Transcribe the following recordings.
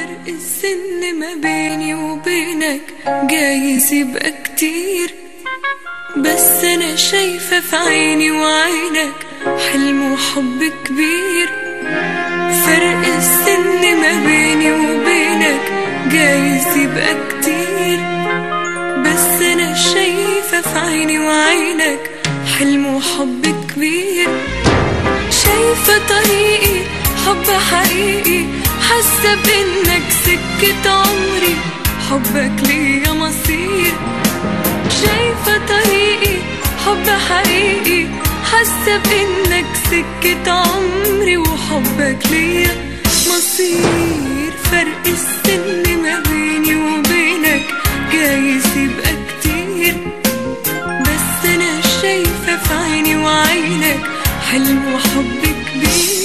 فرق السن ما بيني وبينك جايز يبقى كتير بس انا شايفة في عيني وعينك حلم وحب كبير فرق السن ما بيني وبينك جايز يبقى كتير بس انا شايفة في عيني وعينك حلم وحب كبير شايفة طريقي حب حقيقي حاسة بإنك سكة عمري حبك ليا مصير شايفة طريقي حب حقيقي حاسة بإنك سكة عمري وحبك ليا مصير فرق السن ما بيني وبينك جايز يبقى كتير بس أنا شايفة في عيني وعينك حلم وحب كبير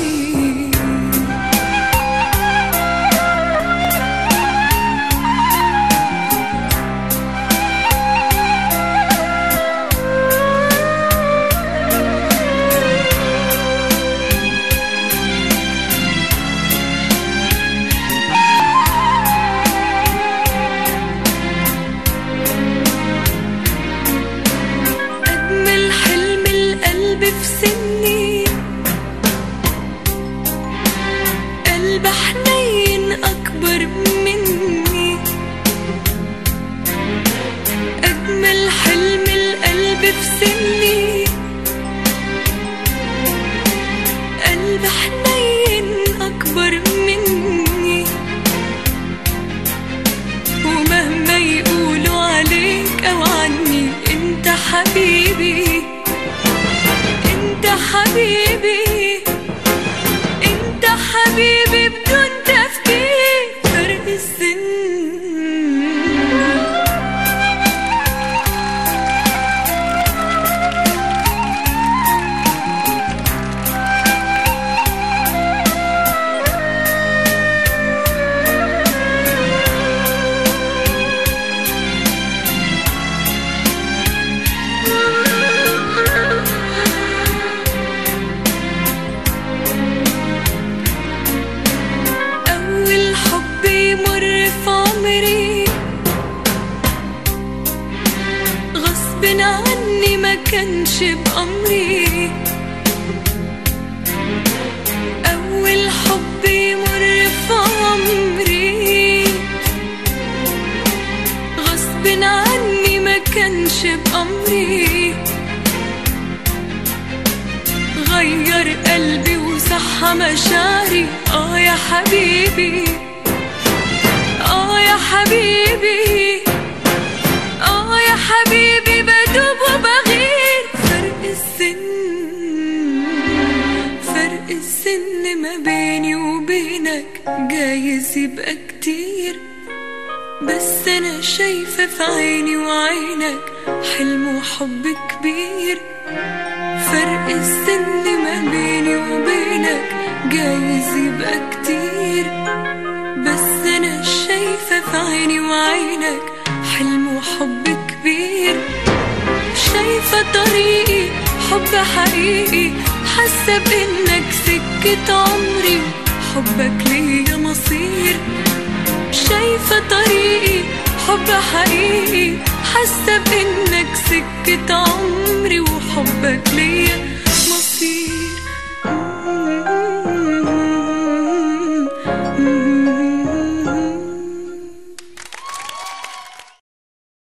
أجمل حلم القلب في سني قلب حنين أكبر مني أجمل حلم القلب في سني قلب حنين أكبر مني ومهما يقولوا عليك أو عني أنت حبيبي أنت حبيبي أنت حبيبي بدون تفكير فرق السن أول حب يمر في عمري غصب عني ما كانش بأمري أول حب يمر في عمري غصب عني ما كانش بأمري غير قلبي وصحى مشاعري اه يا حبيبي اه يا حبيبي اه يا حبيبي بدوب وبغير فرق السن فرق السن ما بيني وبينك جايز يبقى كتير بس انا شايفة في عيني وعينك حلم وحب كبير فرق السن ما بيني وبينك جايز يبقى كتير بس انا شايفة في عيني وعينك حلم وحب كبير شايفة طريقي حب حقيقي حاسة بإنك سكة عمري حبك ليا مصير شايفة طريقي حب حقيقي حاسة بإنك سكة عمري وحبك ليا